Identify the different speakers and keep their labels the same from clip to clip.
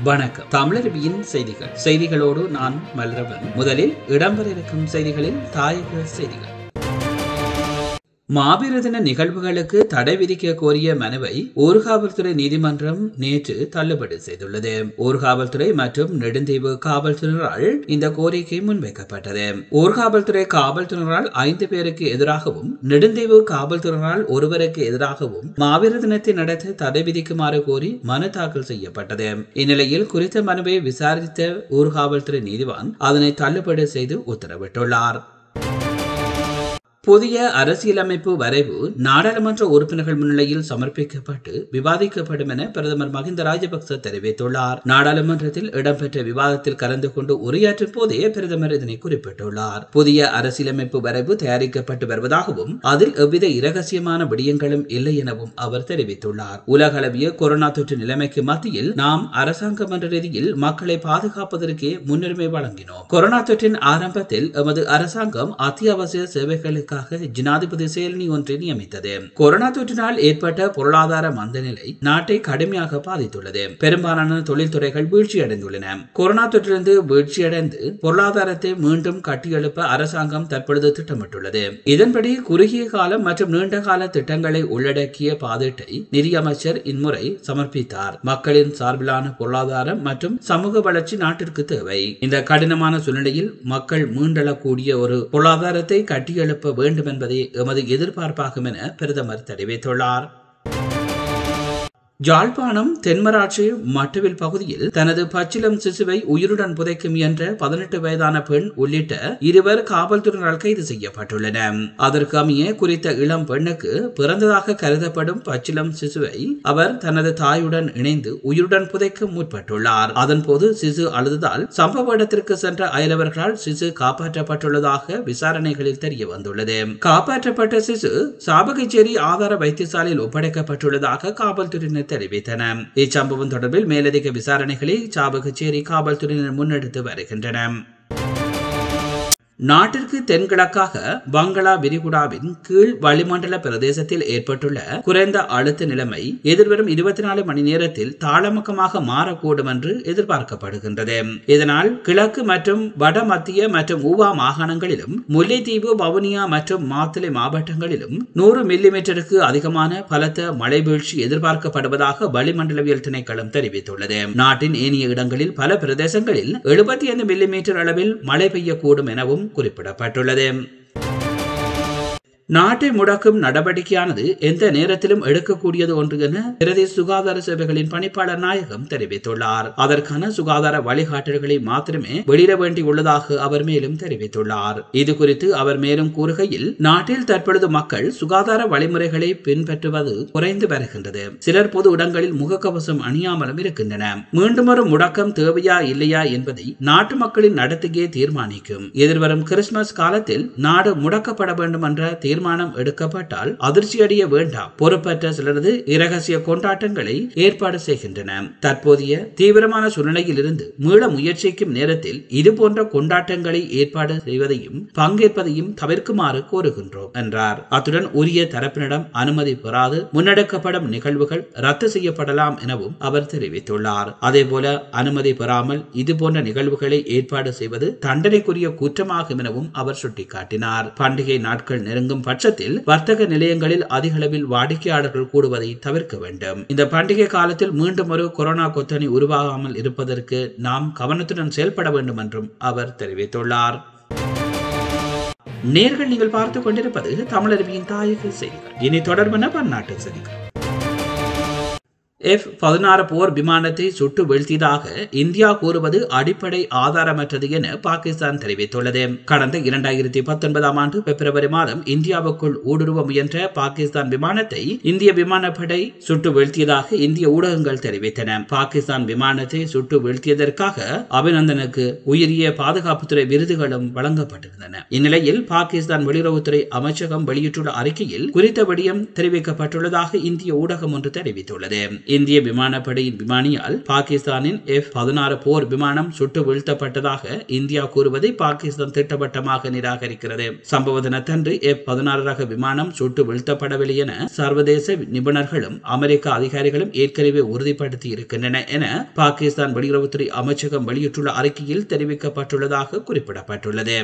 Speaker 1: வணக்கம் தமிழருவியின் செய்திகள் செய்திகளோடு நான் மலரவன் முதலில் இடம்பெற இருக்கும் செய்திகளில் தாயக செய்திகள் மாவீர தின நிகழ்வுகளுக்கு தடை விதிக்க கோரிய மனுவை ஊர்காவல்துறை நீதிமன்றம் நேற்று தள்ளுபடி செய்துள்ளது ஊர்காவல்துறை மற்றும் நெடுந்தீவு காவல்துறையினரால் இந்த கோரிக்கை முன்வைக்கப்பட்டது ஊர்காவல்துறை காவல்துறையினரால் ஐந்து பேருக்கு எதிராகவும் நெடுந்தீவு காவல்துறையினரால் ஒருவருக்கு எதிராகவும் மாவீர தினத்தை நடத்த தடை விதிக்குமாறு கோரி மனு தாக்கல் செய்யப்பட்டது இந்நிலையில் குறித்த மனுவை விசாரித்த ஊர்காவல்துறை நீதிவான் அதனை தள்ளுபடி செய்து உத்தரவிட்டுள்ளார் புதிய அரசியலமைப்பு வரைவு நாடாளுமன்ற உறுப்பினர்கள் முன்னிலையில் சமர்ப்பிக்கப்பட்டு விவாதிக்கப்படும் என பிரதமர் மஹிந்த ராஜபக்ச தெரிவித்துள்ளார் நாடாளுமன்றத்தில் இடம்பெற்ற விவாதத்தில் கலந்து கொண்டு உரையாற்றும் போதே பிரதமர் இதனை குறிப்பிட்டுள்ளார் புதிய அரசியலமைப்பு வரைவு தயாரிக்கப்பட்டு வருவதாகவும் அதில் எவ்வித இரகசியமான விடயங்களும் இல்லை எனவும் அவர் தெரிவித்துள்ளார் உலகளவிய கொரோனா தொற்று நிலைமைக்கு மத்தியில் நாம் அரசாங்கம் என்ற ரீதியில் மக்களை பாதுகாப்பதற்கே முன்னுரிமை வழங்கினோம் கொரோனா தொற்றின் ஆரம்பத்தில் எமது அரசாங்கம் அத்தியாவசிய சேவைகளுக்கு அதற்காக ஜனாதிபதி செயலணி ஒன்றை நியமித்தது கொரோனா தொற்றினால் ஏற்பட்ட பொருளாதார மந்தநிலை நாட்டை கடுமையாக பாதித்துள்ளது பெரும்பாலான தொழில்துறைகள் வீழ்ச்சியடைந்துள்ளன கொரோனா தொற்றிலிருந்து வீழ்ச்சியடைந்து பொருளாதாரத்தை மீண்டும் கட்டியெழுப்ப அரசாங்கம் தற்பொழுது திட்டமிட்டுள்ளது இதன்படி குறுகிய காலம் மற்றும் நீண்ட கால திட்டங்களை உள்ளடக்கிய பாதீட்டை நிதியமைச்சர் இம்முறை சமர்ப்பித்தார் மக்களின் சார்பிலான பொருளாதாரம் மற்றும் சமூக வளர்ச்சி நாட்டிற்கு தேவை இந்த கடினமான சூழ்நிலையில் மக்கள் மீண்டெழக்கூடிய ஒரு பொருளாதாரத்தை கட்டியெழுப்ப வேண்டும் என்பதே எமது எதிர்பார்ப்பாகும் என பிரதமர் தெரிவித்துள்ளார் ஜாழ்ப்பாணம் தென்மராட்சி மட்டுவில் பகுதியில் தனது பச்சிலம் சிசுவை உயிருடன் புதைக்கும் என்ற பதினெட்டு வயதான பெண் உள்ளிட்ட இருவர் காவல்துறையினரால் கைது செய்யப்பட்டுள்ளனர் அதற்கு அமைய குறித்த இளம் பெண்ணுக்கு பிறந்ததாக கருதப்படும் பச்சிலம் சிசுவை அவர் தனது தாயுடன் இணைந்து உயிருடன் புதைக்க முற்பட்டுள்ளார் அதன்போது சிசு அழுததால் சம்பவ இடத்திற்கு சென்ற அயலவர்களால் சிசு காப்பாற்றப்பட்டுள்ளதாக விசாரணைகளில் தெரிய வந்துள்ளது காப்பாற்றப்பட்ட சிசு சாபகச்சேரி ஆதார வைத்தியசாலையில் ஒப்படைக்கப்பட்டுள்ளதாக காவல்துறையினர் தெரிவித்தனர் இச்சம்பவம் தொடர்பில் மேலதிக விசாரணைகளை சாபகச்சேரி காவல்துறையினர் முன்னெடுத்து வருகின்றனர் நாட்டிற்கு தென்கிழக்காக பங்களா விரிகுடாவின் கீழ் வளிமண்டல பிரதேசத்தில் ஏற்பட்டுள்ள குறைந்த அழுத்த நிலைமை எதிர்வரும் இருபத்தி நாலு மணி நேரத்தில் தாளமுகமாக மாறக்கூடும் என்று எதிர்பார்க்கப்படுகின்றது இதனால் கிழக்கு மற்றும் வட மத்திய மற்றும் ஊவா மாகாணங்களிலும் முல்லைத்தீவு வவுனியா மற்றும் மாத்தளை மாவட்டங்களிலும் நூறு மில்லிமீட்டருக்கு அதிகமான பலத்த மழை வீழ்ச்சி எதிர்பார்க்கப்படுவதாக வளிமண்டலவியல் திணைக்களம் தெரிவித்துள்ளது நாட்டின் ஏனைய இடங்களில் பல பிரதேசங்களில் எழுபத்தி ஐந்து மில்லிமீட்டர் அளவில் மழை பெய்யக்கூடும் எனவும் குறிப்பிடப்பட்டுள்ளது நாட்டை முடக்கும் நடவடிக்கையானது எந்த நேரத்திலும் எடுக்கக்கூடியது ஒன்று என பிரதேச சுகாதார சேவைகளின் பணிப்பாளர் நாயகம் தெரிவித்துள்ளார் அதற்கான சுகாதார வழிகாட்டல்களை மாத்திரமே வெளியிட வேண்டியுள்ளதாக அவர் மேலும் தெரிவித்துள்ளார் இது குறித்து அவர் மேலும் கூறுகையில் நாட்டில் தற்பொழுது மக்கள் சுகாதார வழிமுறைகளை பின்பற்றுவது குறைந்து வருகின்றது சிலர் பொது இடங்களில் முகக்கவசம் அணியாமலும் இருக்கின்றன மீண்டும் ஒரு முடக்கம் தேவையா இல்லையா என்பதை நாட்டு மக்களின் நடத்தையே தீர்மானிக்கும் எதிர்வரும் கிறிஸ்துமஸ் காலத்தில் நாடு முடக்கப்பட வேண்டும் என்ற தீர்மானம் தீர்மானம் எடுக்கப்பட்டால் அதிர்ச்சியடைய வேண்டாம் பொறுப்பற்ற சிலரது இரகசிய கொண்டாட்டங்களை ஏற்பாடு செய்கின்றன தற்போதைய தீவிரமான சூழ்நிலையில் இருந்து மீள முயற்சிக்கும் நேரத்தில் இது போன்ற கொண்டாட்டங்களை ஏற்பாடு செய்வதையும் பங்கேற்பதையும் தவிர்க்குமாறு கோருகின்றோம் என்றார் அத்துடன் உரிய தரப்பினரிடம் அனுமதி பெறாது முன்னெடுக்கப்படும் நிகழ்வுகள் ரத்து செய்யப்படலாம் எனவும் அவர் தெரிவித்துள்ளார் அதேபோல அனுமதி பெறாமல் இது போன்ற நிகழ்வுகளை ஏற்பாடு செய்வது தண்டனைக்குரிய குற்றமாகும் எனவும் அவர் சுட்டிக்காட்டினார் பண்டிகை நாட்கள் நெருங்கும் பட்சத்தில் வர்த்தக நிலையங்களில் அதிக அளவில் வாடிக்கையாளர்கள் கூடுவதை தவிர்க்க வேண்டும் இந்த பண்டிகை காலத்தில் மீண்டும் ஒரு கொரோனா கொத்தணி உருவாகாமல் இருப்பதற்கு நாம் கவனத்துடன் செயல்பட வேண்டும் என்றும் அவர் தெரிவித்துள்ளார் நேர்கள் நீங்கள் பார்த்துக் கொண்டிருப்பது தமிழருவியின் தாயக செய்திகள் இனி தொடர்பான பன்னாட்டு செய்திகள் எஃப் பதினாறு போர் விமானத்தை சுட்டு வீழ்த்தியதாக இந்தியா கூறுவது அடிப்படை ஆதாரமற்றது என பாகிஸ்தான் தெரிவித்துள்ளது கடந்த இரண்டாயிரத்தி பத்தொன்பதாம் ஆண்டு பிப்ரவரி மாதம் இந்தியாவுக்குள் ஊடுருவ முயன்ற பாகிஸ்தான் விமானத்தை இந்திய விமானப்படை சுட்டு வீழ்த்தியதாக இந்திய ஊடகங்கள் தெரிவித்தன பாகிஸ்தான் விமானத்தை சுட்டு வீழ்த்தியதற்காக அபிநந்தனுக்கு உயரிய பாதுகாப்புத்துறை விருதுகளும் வழங்கப்பட்டிருந்தன இந்நிலையில் பாகிஸ்தான் வெளியுறவுத்துறை அமைச்சகம் வெளியிட்டுள்ள அறிக்கையில் குறித்த விடயம் தெரிவிக்கப்பட்டுள்ளதாக இந்திய ஊடகம் ஒன்று தெரிவித்துள்ளது இந்திய விமானப்படையின் விமானியால் பாகிஸ்தானின் எஃப் பதினாறு போர் விமானம் சுட்டு வீழ்த்தப்பட்டதாக இந்தியா கூறுவதை பாகிஸ்தான் திட்டவட்டமாக நிராகரிக்கிறது சம்பவ தினத்தன்று எஃப் பதினாறு ரக விமானம் சுட்டு வீழ்த்தப்படவில்லை என சர்வதேச நிபுணர்களும் அமெரிக்க அதிகாரிகளும் ஏற்கனவே உறுதிப்படுத்தி இருக்கின்றன என பாகிஸ்தான் வெளியுறவுத்துறை அமைச்சகம் வெளியிட்டுள்ள அறிக்கையில் தெரிவிக்கப்பட்டுள்ளதாக குறிப்பிடப்பட்டுள்ளது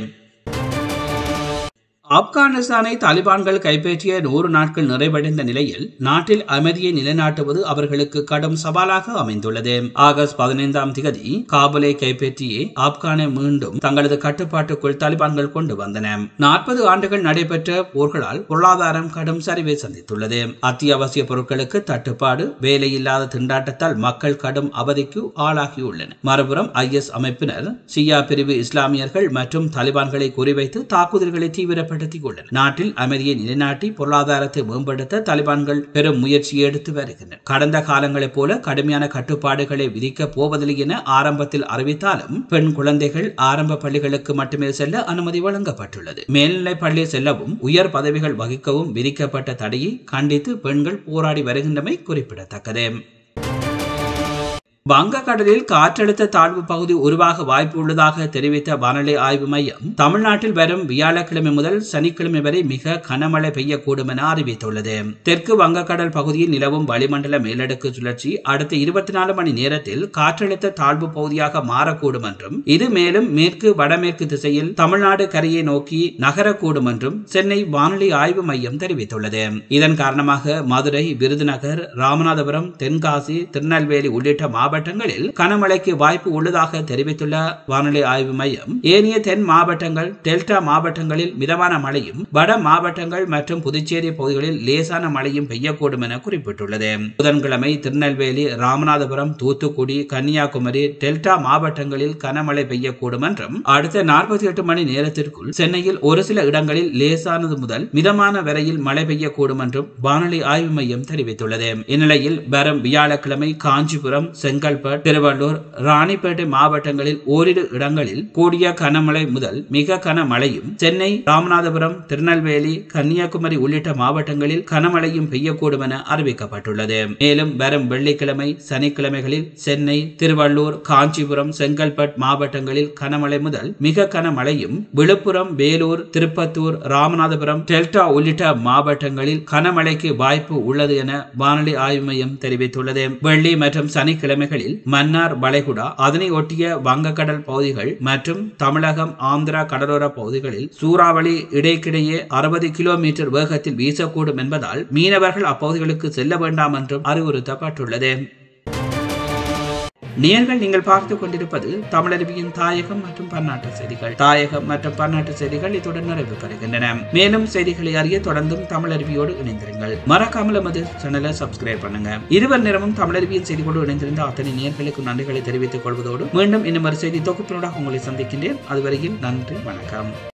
Speaker 1: ஆப்கானிஸ்தானை தாலிபான்கள் கைப்பற்றிய நூறு நாட்கள் நிறைவடைந்த நிலையில் நாட்டில் அமைதியை நிலைநாட்டுவது அவர்களுக்கு கடும் சவாலாக அமைந்துள்ளது ஆகஸ்ட் பதினைந்தாம் திகதி காபூலை கைப்பற்றியே ஆப்கானை மீண்டும் தங்களது கட்டுப்பாட்டுக்குள் தாலிபான்கள் கொண்டு வந்தன நாற்பது ஆண்டுகள் நடைபெற்ற போர்களால் பொருளாதாரம் கடும் சரிவை சந்தித்துள்ளது அத்தியாவசிய பொருட்களுக்கு தட்டுப்பாடு வேலையில்லாத திண்டாட்டத்தால் மக்கள் கடும் அவதிக்கு ஆளாகியுள்ளனர் மறுபுறம் ஐஎஸ் அமைப்பினர் ஷியா பிரிவு இஸ்லாமியர்கள் மற்றும் தாலிபான்களை குறிவைத்து தாக்குதல்களை தீவிரப்படுத்த பயன்படுத்திக் கொண்டனர் நாட்டில் அமைதியை நிலைநாட்டி பொருளாதாரத்தை மேம்படுத்த தாலிபான்கள் பெரும் முயற்சியை எடுத்து வருகின்றனர் கடந்த காலங்களைப் போல கடுமையான கட்டுப்பாடுகளை விதிக்கப் போவதில்லை என ஆரம்பத்தில் அறிவித்தாலும் பெண் குழந்தைகள் ஆரம்ப பள்ளிகளுக்கு மட்டுமே செல்ல அனுமதி வழங்கப்பட்டுள்ளது மேல்நிலை பள்ளி செல்லவும் உயர் பதவிகள் வகிக்கவும் விதிக்கப்பட்ட தடையை கண்டித்து பெண்கள் போராடி வருகின்றமை குறிப்பிடத்தக்கது வங்கக்கடலில் காற்றழுத்த தாழ்வு பகுதி உருவாக வாய்ப்பு உள்ளதாக தெரிவித்த வானிலை ஆய்வு மையம் தமிழ்நாட்டில் வரும் வியாழக்கிழமை முதல் சனிக்கிழமை வரை மிக கனமழை பெய்யக்கூடும் என அறிவித்துள்ளது தெற்கு வங்கக்கடல் பகுதியில் நிலவும் வளிமண்டல மேலடுக்கு சுழற்சி அடுத்த இருபத்தி நாலு மணி நேரத்தில் காற்றழுத்த தாழ்வு பகுதியாக மாறக்கூடும் என்றும் இது மேலும் மேற்கு வடமேற்கு திசையில் தமிழ்நாடு கரையை நோக்கி நகரக்கூடும் என்றும் சென்னை வானிலை ஆய்வு மையம் தெரிவித்துள்ளது இதன் காரணமாக மதுரை விருதுநகர் ராமநாதபுரம் தென்காசி திருநெல்வேலி உள்ளிட்ட மாவட்ட மாவட்டங்களில் கனமழைக்கு வாய்ப்பு உள்ளதாக தெரிவித்துள்ள வானிலை ஆய்வு மையம் ஏனைய தென் மாவட்டங்கள் டெல்டா மாவட்டங்களில் மிதமான மழையும் வட மாவட்டங்கள் மற்றும் புதுச்சேரி பகுதிகளில் லேசான மழையும் பெய்யக்கூடும் என குறிப்பிட்டுள்ளது புதன்கிழமை திருநெல்வேலி ராமநாதபுரம் தூத்துக்குடி கன்னியாகுமரி டெல்டா மாவட்டங்களில் கனமழை பெய்யக்கூடும் என்றும் அடுத்த நாற்பத்தி எட்டு மணி நேரத்திற்குள் சென்னையில் ஒரு சில இடங்களில் லேசானது முதல் மிதமான வரையில் மழை பெய்யக்கூடும் என்றும் வானிலை ஆய்வு மையம் தெரிவித்துள்ளது இந்நிலையில் வரும் வியாழக்கிழமை காஞ்சிபுரம் செங்கல் செங்கல்பட்டு திருவள்ளூர் ராணிப்பேட்டை மாவட்டங்களில் ஓரிரு இடங்களில் கூடிய கனமழை முதல் மிக கனமழையும் சென்னை ராமநாதபுரம் திருநெல்வேலி கன்னியாகுமரி உள்ளிட்ட மாவட்டங்களில் கனமழையும் பெய்யக்கூடும் என அறிவிக்கப்பட்டுள்ளது மேலும் வரும் வெள்ளிக்கிழமை சனிக்கிழமைகளில் சென்னை திருவள்ளூர் காஞ்சிபுரம் செங்கல்பட் மாவட்டங்களில் கனமழை முதல் மிக கனமழையும் விழுப்புரம் வேலூர் திருப்பத்தூர் ராமநாதபுரம் டெல்டா உள்ளிட்ட மாவட்டங்களில் கனமழைக்கு வாய்ப்பு உள்ளது என வானிலை ஆய்வு மையம் தெரிவித்துள்ளது வெள்ளி மற்றும் சனிக்கிழமைகளில் மன்னார் வளைகுடா அதனை ஒட்டிய வங்கக்கடல் பகுதிகள் மற்றும் தமிழகம் ஆந்திரா கடலோர பகுதிகளில் சூறாவளி இடைக்கிடையே அறுபது கிலோமீட்டர் வேகத்தில் வீசக்கூடும் என்பதால் மீனவர்கள் அப்பகுதிகளுக்கு செல்ல வேண்டாம் என்றும் அறிவுறுத்தப்பட்டுள்ளது நேர்கள் நீங்கள் பார்த்து கொண்டிருப்பது தமிழருவியின் தாயகம் மற்றும் பன்னாட்டு செய்திகள் தாயகம் மற்றும் பன்னாட்டு செய்திகள் இத்துடன் நிறைவு பெறுகின்றன மேலும் செய்திகளை அறிய தொடர்ந்தும் தமிழருவியோடு இணைந்திருங்கள் மறக்காமல் எமது சேனலை சப்ஸ்கிரைப் பண்ணுங்க இருவர் நேரமும் தமிழருவியின் செய்திகளோடு இணைந்திருந்த அத்தனை நேர்களுக்கு நன்றிகளை தெரிவித்துக் கொள்வதோடு மீண்டும் இன்னும் ஒரு செய்தி தொகுப்பினோட உங்களை சந்திக்கின்றேன் அதுவரையில் நன்றி வணக்கம்